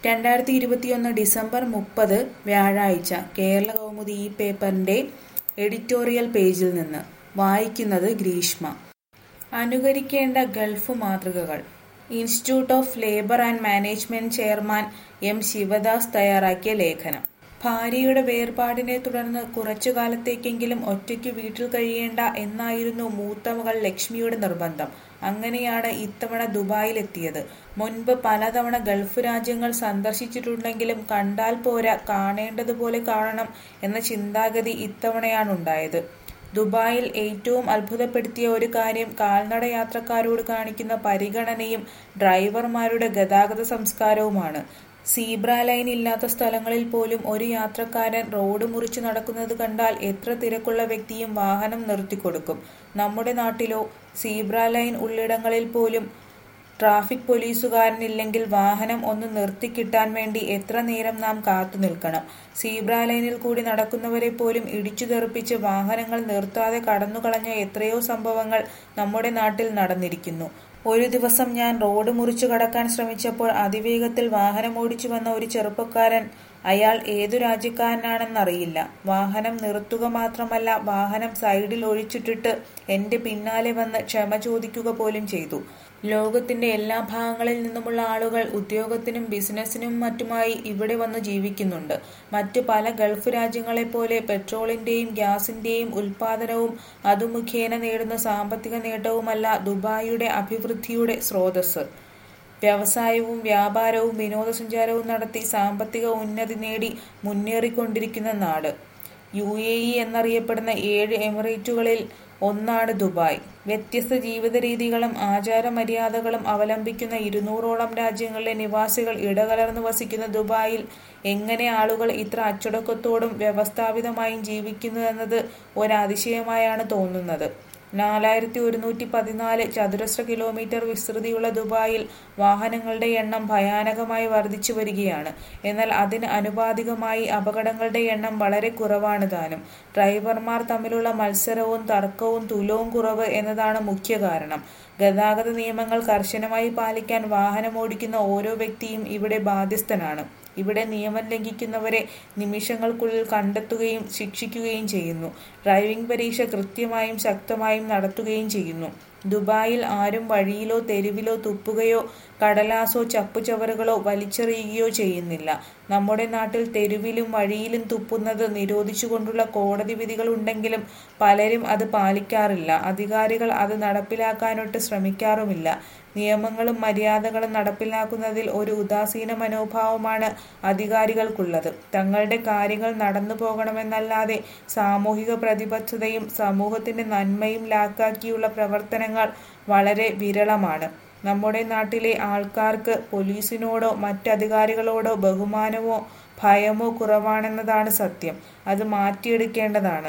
രണ്ടായിരത്തി ഇരുപത്തിയൊന്ന് ഡിസംബർ മുപ്പത് വ്യാഴാഴ്ച കേരള കൗമുദി ഈ പേപ്പറിന്റെ എഡിറ്റോറിയൽ പേജിൽ നിന്ന് വായിക്കുന്നത് ഗ്രീഷ്മ അനുകരിക്കേണ്ട ഗൾഫ് മാതൃകകൾ institute of labour and management chairman M Sivadas തയ്യാറാക്കിയ ലേഖനം ഭാര്യയുടെ വേർപാടിനെ തുടർന്ന് കുറച്ചു കാലത്തേക്കെങ്കിലും ഒറ്റയ്ക്ക് വീട്ടിൽ കഴിയേണ്ട എന്നായിരുന്നു മൂത്ത മകൾ ലക്ഷ്മിയുടെ നിർബന്ധം അങ്ങനെയാണ് ഇത്തവണ ദുബായിലെത്തിയത് മുൻപ് പലതവണ ഗൾഫ് രാജ്യങ്ങൾ സന്ദർശിച്ചിട്ടുണ്ടെങ്കിലും കണ്ടാൽ പോരാ കാണേണ്ടതുപോലെ കാണണം എന്ന ചിന്താഗതി ഇത്തവണയാണുണ്ടായത് ദുബായിൽ ഏറ്റവും അത്ഭുതപ്പെടുത്തിയ ഒരു കാര്യം കാൽനട യാത്രക്കാരോട് കാണിക്കുന്ന പരിഗണനയും ഡ്രൈവർമാരുടെ ഗതാഗത സംസ്കാരവുമാണ് സീബ്ര ലൈൻ ഇല്ലാത്ത സ്ഥലങ്ങളിൽ പോലും ഒരു യാത്രക്കാരൻ റോഡ് മുറിച്ച് നടക്കുന്നത് കണ്ടാൽ എത്ര തിരക്കുള്ള വ്യക്തിയും വാഹനം നിർത്തിക്കൊടുക്കും നമ്മുടെ നാട്ടിലോ സീബ്ര ലൈൻ ഉള്ളിടങ്ങളിൽ പോലും ട്രാഫിക് പോലീസുകാരനില്ലെങ്കിൽ വാഹനം ഒന്ന് നിർത്തിക്കിട്ടാൻ വേണ്ടി എത്ര നേരം നാം കാത്തു നിൽക്കണം സീബ്ര ലൈനിൽ കൂടി നടക്കുന്നവരെ പോലും ഇടിച്ചു തെറിപ്പിച്ച് വാഹനങ്ങൾ നിർത്താതെ കടന്നുകളഞ്ഞ എത്രയോ സംഭവങ്ങൾ നമ്മുടെ നാട്ടിൽ നടന്നിരിക്കുന്നു ഒരു ദിവസം ഞാൻ റോഡ് മുറിച്ചു കടക്കാൻ ശ്രമിച്ചപ്പോൾ അതിവേഗത്തിൽ വാഹനമോടിച്ചു വന്ന ഒരു ചെറുപ്പക്കാരൻ അയാൾ ഏതു രാജ്യക്കാരനാണെന്നറിയില്ല വാഹനം നിർത്തുക മാത്രമല്ല വാഹനം സൈഡിൽ ഒഴിച്ചിട്ടിട്ട് എന്റെ പിന്നാലെ വന്ന് ക്ഷമ ചോദിക്കുക പോലും ചെയ്തു ലോകത്തിന്റെ എല്ലാ ഭാഗങ്ങളിൽ നിന്നുമുള്ള ആളുകൾ ഉദ്യോഗത്തിനും ബിസിനസ്സിനും മറ്റുമായി ഇവിടെ വന്നു ജീവിക്കുന്നുണ്ട് മറ്റു പല ഗൾഫ് രാജ്യങ്ങളെപ്പോലെ പെട്രോളിന്റെയും ഗ്യാസിന്റെയും ഉൽപാദനവും അതു മുഖേന നേടുന്ന സാമ്പത്തിക നേട്ടവുമല്ല ദുബായിയുടെ അഭിവൃദ്ധിയുടെ സ്രോതസ് വ്യവസായവും വ്യാപാരവും വിനോദസഞ്ചാരവും നടത്തി സാമ്പത്തിക ഉന്നതി നേടി മുന്നേറിക്കൊണ്ടിരിക്കുന്ന നാട് യു എ ഇ എന്നറിയപ്പെടുന്ന ഏഴ് എമിറേറ്റുകളിൽ ഒന്നാണ് ദുബായ് വ്യത്യസ്ത ജീവിത രീതികളും ആചാരമര്യാദകളും അവലംബിക്കുന്ന ഇരുന്നൂറോളം രാജ്യങ്ങളിലെ നിവാസികൾ ഇടകലർന്നു വസിക്കുന്ന ദുബായിൽ എങ്ങനെ ആളുകൾ ഇത്ര അച്ചടക്കത്തോടും വ്യവസ്ഥാപിതമായും ജീവിക്കുന്നു എന്നത് ഒരതിശയമായാണ് തോന്നുന്നത് നാലായിരത്തി ഒരുന്നൂറ്റി പതിനാല് ചതുരശ്ര കിലോമീറ്റർ വിസ്തൃതിയുള്ള ദുബായിൽ വാഹനങ്ങളുടെ എണ്ണം ഭയാനകമായി വർദ്ധിച്ചു വരികയാണ് എന്നാൽ അതിന് അനുപാതികമായി അപകടങ്ങളുടെ എണ്ണം വളരെ കുറവാണ് താനും ഡ്രൈവർമാർ തമ്മിലുള്ള മത്സരവും തർക്കവും തുലവും കുറവ് എന്നതാണ് മുഖ്യ കാരണം ഗതാഗത നിയമങ്ങൾ കർശനമായി പാലിക്കാൻ വാഹനമോടിക്കുന്ന ഓരോ വ്യക്തിയും ഇവിടെ ബാധ്യസ്ഥനാണ് ഇവിടെ നിയമം ലംഘിക്കുന്നവരെ നിമിഷങ്ങൾക്കുള്ളിൽ കണ്ടെത്തുകയും ശിക്ഷിക്കുകയും ചെയ്യുന്നു ഡ്രൈവിംഗ് പരീക്ഷ കൃത്യമായും ശക്തമായും നടത്തുകയും ചെയ്യുന്നു ദുബായിൽ ആരും വഴിയിലോ തെരുവിലോ തുപ്പുകയോ കടലാസോ ചപ്പുചവറുകളോ വലിച്ചെറിയുകയോ ചെയ്യുന്നില്ല നമ്മുടെ നാട്ടിൽ തെരുവിലും വഴിയിലും തുപ്പുന്നത് നിരോധിച്ചുകൊണ്ടുള്ള കോടതി വിധികളുണ്ടെങ്കിലും പലരും അത് പാലിക്കാറില്ല അധികാരികൾ അത് നടപ്പിലാക്കാനൊട്ട് ശ്രമിക്കാറുമില്ല നിയമങ്ങളും മര്യാദകളും നടപ്പിലാക്കുന്നതിൽ ഒരു ഉദാസീന മനോഭാവമാണ് അധികാരികൾക്കുള്ളത് തങ്ങളുടെ കാര്യങ്ങൾ നടന്നു പോകണമെന്നല്ലാതെ സാമൂഹിക പ്രതിബദ്ധതയും സമൂഹത്തിന്റെ നന്മയും ലാക്കാക്കിയുള്ള പ്രവർത്തനങ്ങൾ വളരെ വിരളമാണ് നമ്മുടെ നാട്ടിലെ ആൾക്കാർക്ക് പോലീസിനോടോ മറ്റധികാരികളോടോ ബഹുമാനമോ ഭയമോ കുറവാണെന്നതാണ് സത്യം അത് മാറ്റിയെടുക്കേണ്ടതാണ്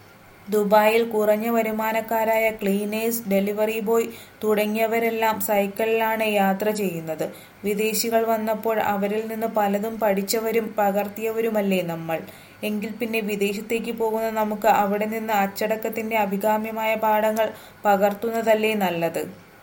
ദുബായിൽ കുറഞ്ഞ വരുമാനക്കാരായ ക്ലീനേഴ്സ് ഡെലിവറി ബോയ് തുടങ്ങിയവരെല്ലാം സൈക്കിളിലാണ് യാത്ര ചെയ്യുന്നത് വിദേശികൾ വന്നപ്പോൾ അവരിൽ നിന്ന് പലതും പഠിച്ചവരും പകർത്തിയവരുമല്ലേ നമ്മൾ എങ്കിൽ പിന്നെ വിദേശത്തേക്ക് പോകുന്ന നമുക്ക് അവിടെ നിന്ന് അച്ചടക്കത്തിന്റെ അഭികാമ്യമായ പാഠങ്ങൾ പകർത്തുന്നതല്ലേ നല്ലത്